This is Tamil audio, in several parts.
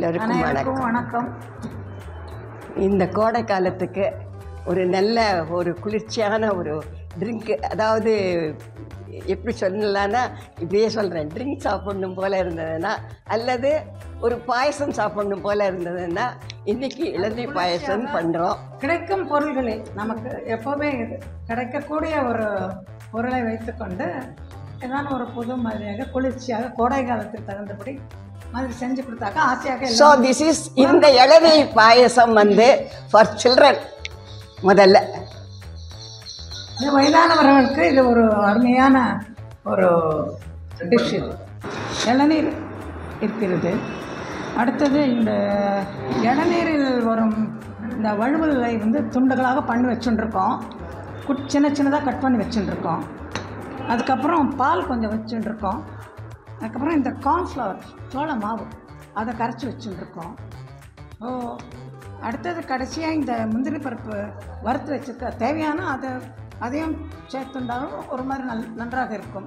எல்லோருக்கும் அனைவருக்கும் வணக்கம் வணக்கம் இந்த கோடை காலத்துக்கு ஒரு நல்ல ஒரு குளிர்ச்சியான ஒரு ட்ரிங்க் அதாவது எப்படி சொல்லலான்னா இப்படியே சொல்கிறேன் ட்ரிங்க் சாப்பிடணும் போல இருந்ததுன்னா அல்லது ஒரு பாயசம் சாப்பிடணும் போல இருந்ததுன்னா இன்னைக்கு இளநீ பாயசம் பண்ணுறோம் கிடைக்கும் பொருள்களே நமக்கு எப்போவுமே இது கிடைக்கக்கூடிய ஒரு பொருளை வைத்துக்கொண்டு ஏதாவது ஒரு புது மாதிரியாக குளிர்ச்சியாக கோடை காலத்துக்கு தகுந்தபடி மாதிரி செஞ்சு கொடுத்தாக்கா ஆசையாக ஸோ எல்லாம் திஸ் இஸ் இந்த இளநீ பாயசம் வந்து ஃபார் சில்ட்ரன் முதல்ல இது வயதானவர்களுக்கு இது ஒரு அருமையான ஒரு டிஷ் இது இளநீர் இருக்கிறது அடுத்தது இந்த இளநீரில் வரும் இந்த வழுவலை வந்து துண்டுகளாக பண்ணி வச்சுட்டுருக்கோம் குட் சின்ன சின்னதாக கட் பண்ணி வச்சுட்டுருக்கோம் அதுக்கப்புறம் பால் கொஞ்சம் வச்சுட்டுருக்கோம் அதுக்கப்புறம் இந்த கார்ன்ஃப்ளவர் சோள மாவு அதை கரைச்சி வச்சுட்டுருக்கோம் ஓ அடுத்தது கடைசியாக இந்த முந்திரி பருப்பு வறுத்து வச்சுருக்க தேவையான அதை அதையும் சேர்த்துண்டாலும் ஒரு மாதிரி நல் நன்றாக இருக்கும்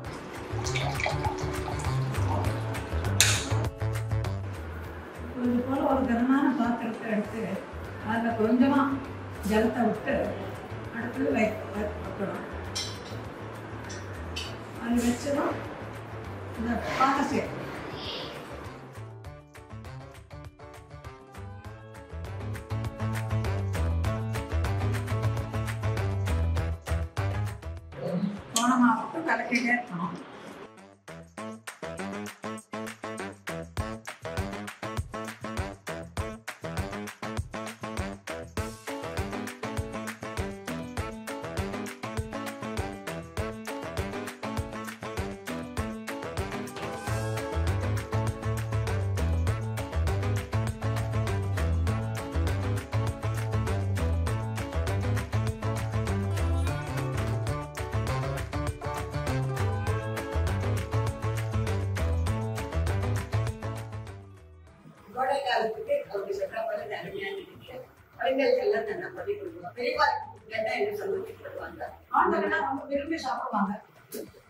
இது போல் ஒரு கனமான பாத்திரத்தை எடுத்து அதில் கொஞ்சமாக ஜலத்தை விட்டு அடுத்தது வை வைக்கணும் அது வச்சதும் இந்த பாலை சேர்க்கணும் கோணமாக விட்டு கலக்கிட்டே இருக்கணும் கோடை காலத்துக்கு அவங்க சொல்ற போல அருமையான குழந்தைகளுக்கெல்லாம் நல்லா பண்ணி கொடுக்கணும் பெரியவா கேட்டால் என்ன சந்தோஷப்படுவாங்க ஆண்கள்லாம் ரொம்ப விரும்பி சாப்பிடுவாங்க